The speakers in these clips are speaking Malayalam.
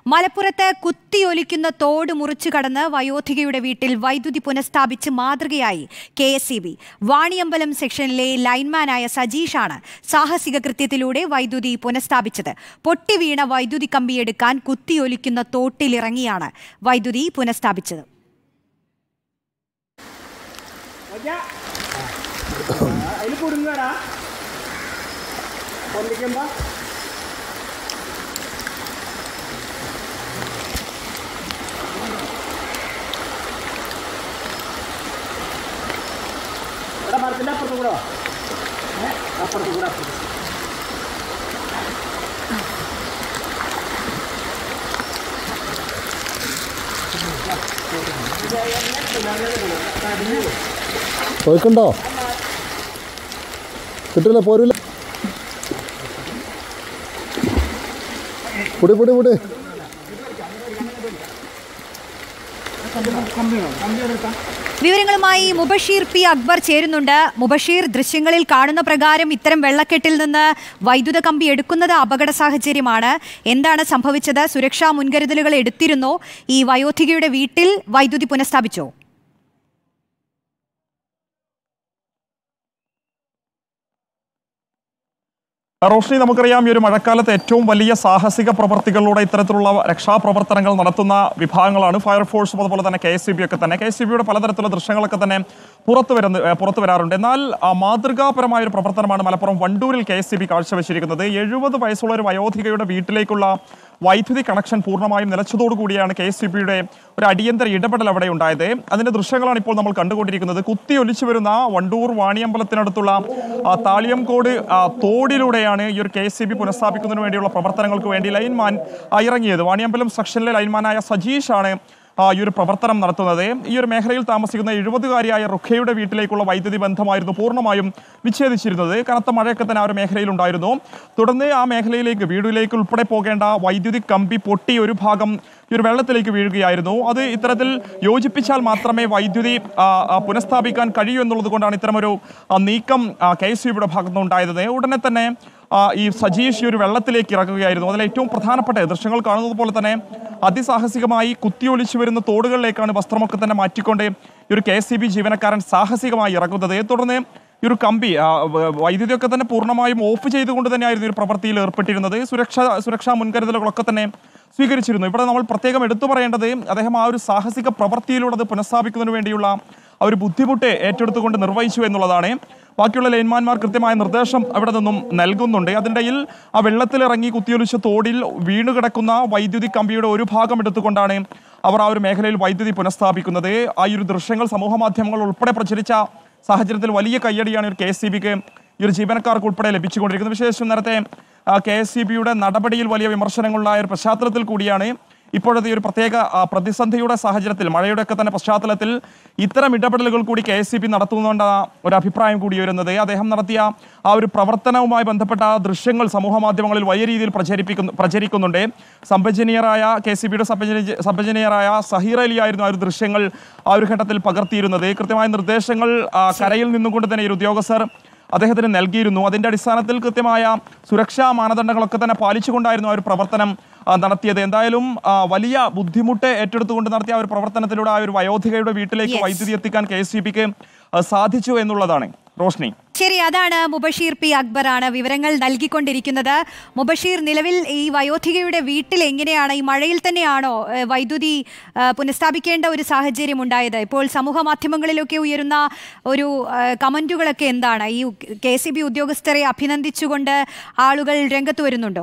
മലപ്പുറത്ത് കുത്തിയൊലിക്കുന്ന തോട് മുറിച്ചു കടന്ന് വയോധികയുടെ വീട്ടിൽ വൈദ്യുതി പുനഃസ്ഥാപിച്ച് മാതൃകയായി K S C B Vaniyambalam സെക്ഷനിലെ ലൈൻമാനായ സജീഷാണ് സാഹസിക കൃത്യത്തിലൂടെ വൈദ്യുതി പുനഃസ്ഥാപിച്ചത് പൊട്ടിവീണ വൈദ്യുതി കമ്പിയെടുക്കാൻ കുത്തിയൊലിക്കുന്ന തോട്ടിലിറങ്ങിയാണ് വൈദ്യുതി പുനഃസ്ഥാപിച്ചത് അതിൽ കുടുങ്ങടാ പൊന്തിക്കുമ്പോ ഇവിടെ മരത്തിന്റെ അപ്പുറത്ത് കൂടെ വാ. ഏ, അപ്പുറത്ത് കൂടെ അപ്പുറത്ത് പോയിക്കണ്ടോ കിട്ടില്ല പോരൂല പൊടി പൊടി പൊടി വിവരങ്ങളുമായി മുബഷീർ പി അക്ബർ ചേരുന്നുണ്ട് മുബഷീർ ദൃശ്യങ്ങളിൽ കാണുന്ന പ്രകാരം ഇത്തരം വെള്ളക്കെട്ടിൽ നിന്ന് വൈദ്യുത കമ്പി എടുക്കുന്നത് അപകട സാഹചര്യമാണ് എന്താണ് സംഭവിച്ചത് സുരക്ഷാ മുൻകരുതലുകൾ എടുത്തിരുന്നോ ഈ വയോധികയുടെ വീട്ടിൽ വൈദ്യുതി പുനഃസ്ഥാപിച്ചോ റോഷ്നി നമുക്കറിയാം ഈ ഒരു മഴക്കാലത്ത് ഏറ്റവും വലിയ സാഹസിക പ്രവർത്തികളിലൂടെ ഇത്തരത്തിലുള്ള രക്ഷാപ്രവർത്തനങ്ങൾ നടത്തുന്ന വിഭാഗങ്ങളാണ് ഫയർഫോഴ്സും അതുപോലെ തന്നെ കെ എസ് ഒക്കെ തന്നെ കെ എസ് ബിയുടെ പലതരത്തിലുള്ള ദൃശ്യങ്ങളൊക്കെ തന്നെ പുറത്തു വരുന്ന ഏ, പുറത്തു വരാറുണ്ട് എന്നാൽ ആ, മാതൃകാപരമായ ഒരു പ്രവർത്തനമാണ് മലപ്പുറം വണ്ടൂരിൽ കെ എസ് ബി കാഴ്ചവെച്ചിരിക്കുന്നത് എഴുപത് വയസ്സുള്ള ഒരു വയോധികയുടെ വീട്ടിലേക്കുള്ള വൈദ്യുതി കണക്ഷൻ പൂർണ്ണമായും നിലച്ചതോടുകൂടിയാണ് കെ എസ് ബിയുടെ ഒരു അടിയന്തര ഇടപെടൽ അവിടെ ഉണ്ടായത് അതിന്റെ ദൃശ്യങ്ങളാണ് ഇപ്പോൾ നമ്മൾ കണ്ടുകൊണ്ടിരിക്കുന്നത് കുത്തി ഒലിച്ചു വരുന്ന വണ്ടൂർ വാണിയമ്പലത്തിനടുത്തുള്ള ആ, താളിയംകോട് ആ, തോടിലൂടെയാണ് ഈ ഒരു കെ എസ് ബി പുനഃസ്ഥാപിക്കുന്നതിന് വേണ്ടിയുള്ള പ്രവർത്തനങ്ങൾക്ക് വേണ്ടി ലൈൻമാൻ ആ, ഇറങ്ങിയത് വാണിയമ്പലം സെക്ഷനിലെ ലൈൻമാനായ സജീഷാണ് ആ, ഈ ഒരു പ്രവർത്തനം നടത്തുന്നത് ഈ ഒരു മേഖലയിൽ താമസിക്കുന്ന എഴുപതുകാരിയായ റുഖയുടെ വീട്ടിലേക്കുള്ള വൈദ്യുതി ബന്ധമായിരുന്നു പൂർണ്ണമായും വിച്ഛേദിച്ചിരുന്നത് കനത്ത മഴയൊക്കെ തന്നെ ആ ഒരു മേഖലയിൽ ഉണ്ടായിരുന്നു തുടർന്ന് ആ മേഖലയിലേക്ക് വീടിലേക്ക് ഉൾപ്പെടെ പോകേണ്ട വൈദ്യുതി കമ്പി പൊട്ടി ഒരു ഭാഗം ഈ ഒരു വെള്ളത്തിലേക്ക് വീഴുകയായിരുന്നു അത് ഇത്തരത്തിൽ യോജിപ്പിച്ചാൽ മാത്രമേ വൈദ്യുതി ആ, ആ, പുനഃസ്ഥാപിക്കാൻ കഴിയൂ എന്നുള്ളത് കൊണ്ടാണ് ഇത്തരമൊരു ആ, നീക്കം കെ എസ് യുടെ ഭാഗത്തുനിന്ന് ഉണ്ടായത് ഉടനെ തന്നെ ആ, ഈ സജീഷ് ഈ ഒരു വെള്ളത്തിലേക്ക് ഇറങ്ങുകയായിരുന്നു അതിൽ ഏറ്റവും പ്രധാനപ്പെട്ട ദൃശ്യങ്ങൾ കാണുന്നത് പോലെ തന്നെ അതിസാഹസികമായി കുത്തിയൊലിച്ചു വരുന്ന തോടുകളിലേക്കാണ് വസ്ത്രമൊക്കെ തന്നെ മാറ്റിക്കൊണ്ട് ഈ ഒരു കെ എസ് ജീവനക്കാരൻ സാഹസികമായി ഇറങ്ങുന്നത് തുടർന്ന് ഈ ഒരു കമ്പി ആ, വ- വൈദ്യുതിയൊക്കെ തന്നെ പൂർണ്ണമായും ഓഫ് ചെയ്തുകൊണ്ട് തന്നെയായിരുന്നു ഈ ഒരു പ്രവൃത്തിയിൽ ഏർപ്പെട്ടിരുന്നത് സുരക്ഷാ സുരക്ഷാ മുൻകരുതലുകളൊക്കെ തന്നെ സ്വീകരിച്ചിരുന്നു ഇവിടെ നമ്മൾ പ്രത്യേകം എടുത്തു പറയേണ്ടത് അദ്ദേഹം ആ ഒരു സാഹസിക പ്രവൃത്തിയിലൂടെ അത് പുനഃസ്ഥാപിക്കുന്നതിന് വേണ്ടിയുള്ള ആ ഒരു ബുദ്ധിമുട്ട് ഏറ്റെടുത്തുകൊണ്ട് നിർവഹിച്ചു എന്നുള്ളതാണ് ബാക്കിയുള്ള ലൈൻമാൻമാർ കൃത്യമായ നിർദ്ദേശം അവിടെ നിന്നും നൽകുന്നുണ്ട് അതിനിടയിൽ ആ വെള്ളത്തിലിറങ്ങി കുത്തിയൊലിച്ച തോടിൽ വീണു കിടക്കുന്ന വൈദ്യുതി കമ്പിയുടെ ഒരു ഭാഗം എടുത്തുകൊണ്ടാണ് അവർ ആ ഒരു മേഖലയിൽ വൈദ്യുതി പുനഃസ്ഥാപിക്കുന്നത് ആ ഒരു ദൃശ്യങ്ങൾ സമൂഹ മാധ്യമങ്ങൾ ഉൾപ്പെടെ പ്രചരിച്ച സാഹചര്യത്തിൽ വലിയ കയ്യടിയാണ് ഒരു കെ എസ് സി ബിക്ക് ഈ ഒരു ജീവനക്കാർക്ക് ഉൾപ്പെടെ ലഭിച്ചുകൊണ്ടിരിക്കുന്നത് വിശേഷം നേരത്തെ കെ എസ് സി ബിയുടെ നടപടിയിൽ വലിയ വിമർശനങ്ങളുണ്ടായ ഒരു പശ്ചാത്തലത്തിൽ കൂടിയാണ് ഇപ്പോഴത്തെ ഈ ഒരു പ്രത്യേക ആ, പ്രതിസന്ധിയുടെ സാഹചര്യത്തിൽ മഴയുടെ ഒക്കെ തന്നെ പശ്ചാത്തലത്തിൽ ഇത്തരം ഇടപെടലുകൾ കൂടി കെ എസ് സി ബി നടത്തുന്നുണ്ട് ഒരു അഭിപ്രായം കൂടി വരുന്നത് അദ്ദേഹം നടത്തിയ ആ ഒരു പ്രവർത്തനവുമായി ബന്ധപ്പെട്ട ആ ദൃശ്യങ്ങൾ സമൂഹ മാധ്യമങ്ങളിൽ വലിയ രീതിയിൽ പ്രചരിപ്പിക്കുന്നു പ്രചരിക്കുന്നുണ്ട് സബ് എഞ്ചിനീയറായ കെ സി ബിയുടെ സബ് എഞ്ചിനീയർ സബ് എഞ്ചിനീയറായ സഹീർ അലി ആയിരുന്നു ആ ഒരു ദൃശ്യങ്ങൾ ആ ഒരു ഘട്ടത്തിൽ പകർത്തിയിരുന്നത് കൃത്യമായ നിർദ്ദേശങ്ങൾ ആ, കരയിൽ നിന്നുകൊണ്ട് തന്നെ ഈ ഒരു ഉദ്യോഗസ്ഥർ അദ്ദേഹത്തിന് നൽകിയിരുന്നു അതിന്റെ അടിസ്ഥാനത്തിൽ കൃത്യമായ സുരക്ഷാ മാനദണ്ഡങ്ങളൊക്കെ തന്നെ പാലിച്ചുകൊണ്ടായിരുന്നു ആ ഒരു പ്രവർത്തനം ആ, നടത്തിയത് എന്തായാലും ആ, വലിയ ബുദ്ധിമുട്ട് ഏറ്റെടുത്തുകൊണ്ട് നടത്തിയ ആ ഒരു പ്രവർത്തനത്തിലൂടെ ആ ഒരു വയോധികയുടെ വീട്ടിലേക്ക് Yes. വൈദ്യുതി എത്തിക്കാൻ കെ എസ് സാധിച്ചു എന്നുള്ളതാണ് റോഷ്നി ശരി അതാണ് മുബഷീർ പി അക്ബറാണ് വിവരങ്ങൾ നൽകിക്കൊണ്ടിരിക്കുന്നത് മുബഷീർ നിലവിൽ ഈ വയോധികയുടെ വീട്ടിൽ എങ്ങനെയാണ് ഈ മഴയിൽ തന്നെയാണോ ഏഹ്, വൈദ്യുതി ഏഹ്, പുനഃസ്ഥാപിക്കേണ്ട ഒരു സാഹചര്യം ഉണ്ടായത് ഇപ്പോൾ സമൂഹ മാധ്യമങ്ങളിലൊക്കെ ഉയരുന്ന ഒരു ഏഹ്, കമന്റുകളൊക്കെ എന്താണ് ഈ കെ സി ബി ഉദ്യോഗസ്ഥരെ അഭിനന്ദിച്ചുകൊണ്ട് ആളുകൾ രംഗത്ത് വരുന്നുണ്ടോ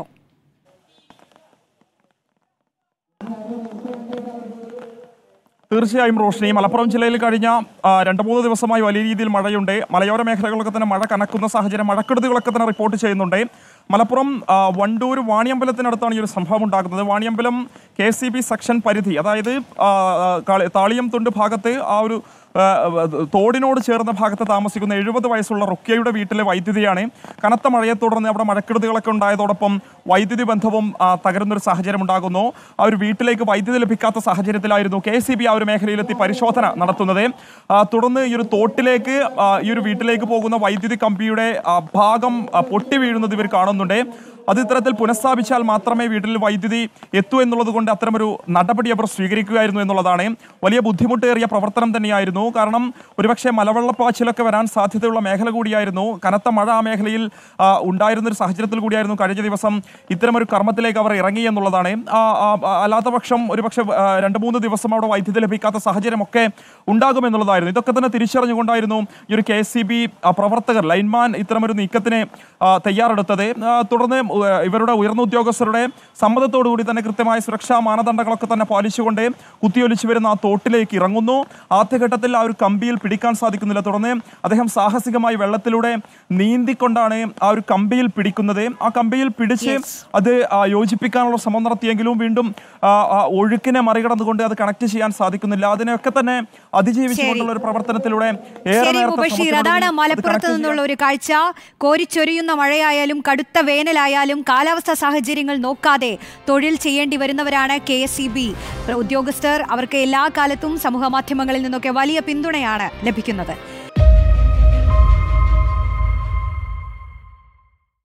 തീർച്ചയായും റോഷ്നി മലപ്പുറം ജില്ലയിൽ കഴിഞ്ഞ ആ, രണ്ട് മൂന്ന് ദിവസമായി വലിയ രീതിയിൽ മഴയുണ്ട് മലയോര മേഖലകളൊക്കെ തന്നെ മഴ കനക്കുന്ന സാഹചര്യം മഴക്കെടുതികളൊക്കെ തന്നെ റിപ്പോർട്ട് ചെയ്യുന്നുണ്ട് മലപ്പുറം ആ, വണ്ടൂർ വാണിയമ്പലത്തിനടുത്താണ് ഈ ഒരു സംഭവം ഉണ്ടാകുന്നത് Vaniyambalam K C B section പരിധി അതായത് ആ, ആ, കാളി- താളിയം തുണ്ട് ഭാഗത്ത് ആ ഒരു ആ, തോടിനോട് ചേർന്ന ഭാഗത്ത് താമസിക്കുന്ന എഴുപത് വയസ്സുള്ള റുക്കിയയുടെ വീട്ടിലെ വൈദ്യുതിയാണ് കനത്ത മഴയെ തുടർന്ന് അവിടെ മഴക്കെടുതികളൊക്കെ ഉണ്ടായതോടൊപ്പം വൈദ്യുതി ബന്ധവും ആ, തകരുന്നൊരു സാഹചര്യം ഉണ്ടാകുന്നു ആ ഒരു വീട്ടിലേക്ക് വൈദ്യുതി ലഭിക്കാത്ത സാഹചര്യത്തിലായിരുന്നു കെ സി ബി ആ ഒരു മേഖലയിലെത്തി പരിശോധന നടത്തുന്നത് ആ, തുടർന്ന് ഈ ഒരു തോട്ടിലേക്ക് ആ, ഈ ഒരു വീട്ടിലേക്ക് പോകുന്ന വൈദ്യുതി കമ്പിയുടെ ആ, ഭാഗം ആ, പൊട്ടി വീഴുന്നത് ഇവർ കാണുന്നുണ്ട് അത് ഇത്തരത്തിൽ പുനഃസ്ഥാപിച്ചാൽ മാത്രമേ വീട്ടിൽ വൈദ്യുതി എത്തൂ എന്നുള്ളത് കൊണ്ട് അത്തരമൊരു നടപടി അവർ സ്വീകരിക്കുകയായിരുന്നു എന്നുള്ളതാണ് വലിയ ബുദ്ധിമുട്ടേറിയ പ്രവർത്തനം തന്നെയായിരുന്നു കാരണം ഒരുപക്ഷെ മലവെള്ളപ്പാച്ചിലൊക്കെ വരാൻ സാധ്യതയുള്ള മേഖല കൂടിയായിരുന്നു കനത്ത മഴ ആ മേഖലയിൽ ആ, ഉണ്ടായിരുന്ന ഒരു സാഹചര്യത്തിൽ കൂടിയായിരുന്നു കഴിഞ്ഞ ദിവസം ഇത്തരമൊരു കർമ്മത്തിലേക്ക് അവർ ഇറങ്ങി എന്നുള്ളതാണ് ആ, ആ, ആ, അല്ലാത്ത പക്ഷം ഒരുപക്ഷെ ആ, രണ്ട് മൂന്ന് ദിവസം അവിടെ വൈദ്യുതി ലഭിക്കാത്ത സാഹചര്യമൊക്കെ ഉണ്ടാകുമെന്നുള്ളതായിരുന്നു ഇതൊക്കെ തന്നെ തിരിച്ചറിഞ്ഞുകൊണ്ടായിരുന്നു ഈ ഒരു കെ എസ് സി ബി പ്രവർത്തകർ ലൈൻമാൻ ഇത്തരമൊരു നീക്കത്തിന് ആ, തയ്യാറെടുത്തത് ആ, തുടർന്ന് ഉ- ഇവരുടെ ഉയർന്ന ഉദ്യോഗസ്ഥരുടെ സമ്മതത്തോടു കൂടി തന്നെ കൃത്യമായ സുരക്ഷാ മാനദണ്ഡങ്ങളൊക്കെ തന്നെ പാലിച്ചുകൊണ്ട് കുത്തിയൊലിച്ചു വരുന്ന ആ തോട്ടിലേക്ക് ഇറങ്ങുന്നു ആദ്യഘട്ടത്തിൽ ആ ഒരു കമ്പിയിൽ പിടിക്കാൻ സാധിക്കുന്നില്ല തുടർന്ന് അദ്ദേഹം സാഹസികമായി വെള്ളത്തിലൂടെ നീന്തിക്കൊണ്ടാണ് ആ ഒരു കമ്പിയിൽ പിടിക്കുന്നത് ആ കമ്പിയിൽ പിടിച്ച് അത് ആ, യോജിപ്പിക്കാനുള്ള ശ്രമം നടത്തിയെങ്കിലും വീണ്ടും ആ, ആ, ഒഴുക്കിനെ മറികടന്നുകൊണ്ട് അത് കണക്ട് ചെയ്യാൻ സാധിക്കുന്നില്ല അതിനെയൊക്കെ തന്നെ അതിജീവിച്ചുകൊണ്ടുള്ള ഒരു പ്രവർത്തനത്തിലൂടെ ഏറെ ശരി നേരത്തെ മുബഷീർ ശ്രമത്തിനൊടുവിൽ അതാണ് അത് മലപ്പുറത്ത് connect ചെയ്യാൻ നിന്നുള്ള ഒരു കാഴ്ച കോരിച്ചൊരിയുന്ന മഴയായാലും കടുത്ത വേനലായാലും കാലാവസ്ഥാ സാഹചര്യങ്ങൾ നോക്കാതെ തൊഴിൽ ചെയ്യേണ്ടി വരുന്നവരാണ് കെ എസ് സി ബി ഉദ്യോഗസ്ഥർ അവർക്ക് എല്ലാ കാലത്തും സമൂഹ മാധ്യമങ്ങളിൽ നിന്നൊക്കെ വലിയ പിന്തുണയാണ് ലഭിക്കുന്നത്